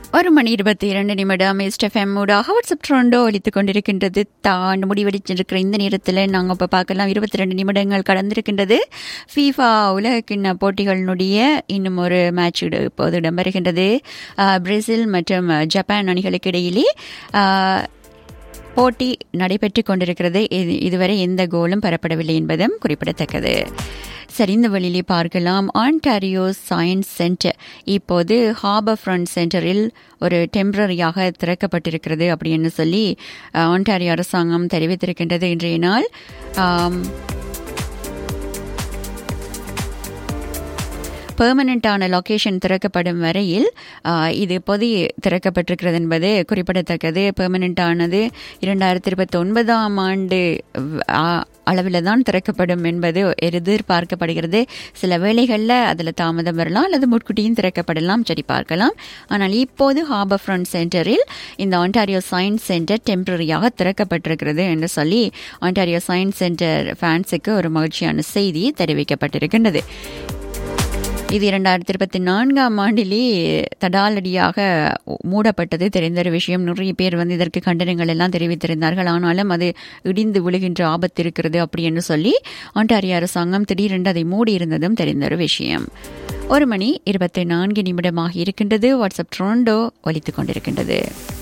ஒரு மணி இருபத்தி இரண்டு நிமிடம் எஸ்டெஃப்எம் ஊடாக வாட்ஸ்அப் ட்ரோண்டோ ஒலித்துக் கொண்டிருக்கின்றது தான் முடிவெடிச்சிருக்கிற இந்த நேரத்தில் நாங்கள் இப்போ பார்க்கலாம் இருபத்தி ரெண்டு நிமிடங்கள் கடந்திருக்கின்றது ஃபீஃபா உலகக்கிண்ண போட்டிகளினுடைய இன்னும் ஒரு மேட்ச் இப்போது இடம்பெறுகின்றது பிரேசில் மற்றும் ஜப்பான் அணிகளுக்கு இடையிலே போட்டி நடைபெற்று கொண்டிருக்கிறது இதுவரை எந்த கோலும் பெறப்படவில்லை என்பதும் குறிப்பிடத்தக்கது சரி இந்த வழியிலே பார்க்கலாம் ஆன்டாரியோ சயின்ஸ் சென்டர் இப்போது ஹார்பர் ஃப்ரண்ட் சென்டரில் ஒரு டெம்பரரியாக திறக்கப்பட்டிருக்கிறது அப்படின்னு சொல்லி ஆன்டாரியோ அரசாங்கம் தெரிவித்திருக்கின்றது இன்றைய நாள் பெர்மனண்டான லொக்கேஷன் திறக்கப்படும் வரையில் இது பொதி திறக்கப்பட்டிருக்கிறது என்பது குறிப்பிடத்தக்கது பெர்மனண்டானது இரண்டாயிரத்தி இருபத்தி ஒன்பதாம் ஆண்டு அளவில் தான் திறக்கப்படும் என்பது எதிர்பார்க்கப்படுகிறது சில வேளைகளில் அதில் தாமதம் வரலாம் அல்லது முட்கூட்டியும் திறக்கப்படலாம் சரி பார்க்கலாம் ஆனால் இப்போது ஹார்பர் ஃப்ரண்ட் சென்டரில் இந்த ஆண்டாரியோ சயின்ஸ் சென்டர் டெம்பரரியாக திறக்கப்பட்டிருக்கிறது என்று சொல்லி ஆண்டாரியோ சயின்ஸ் சென்டர் ஃபேன்ஸுக்கு ஒரு மகிழ்ச்சியான செய்தி தெரிவிக்கப்பட்டிருக்கின்றது இது இரண்டாயிரத்தி இருபத்தி நான்காம் ஆண்டிலே தடாலடியாக மூடப்பட்டது தெரிந்த ஒரு விஷயம் நிறைய பேர் வந்து இதற்கு கண்டனங்கள் எல்லாம் தெரிவித்திருந்தார்கள் ஆனாலும் அது இடிந்து விழுகின்ற ஆபத்து இருக்கிறது அப்படி என்று சொல்லி ஆண்டாரிய அரசாங்கம் திடீரென்று அதை மூடி இருந்ததும் தெரிந்த ஒரு விஷயம் ஒரு மணி இருபத்தி நான்கு நிமிடமாக இருக்கின்றது வாட்ஸ்அப் ட்ரோண்டோ ஒலித்துக் கொண்டிருக்கின்றது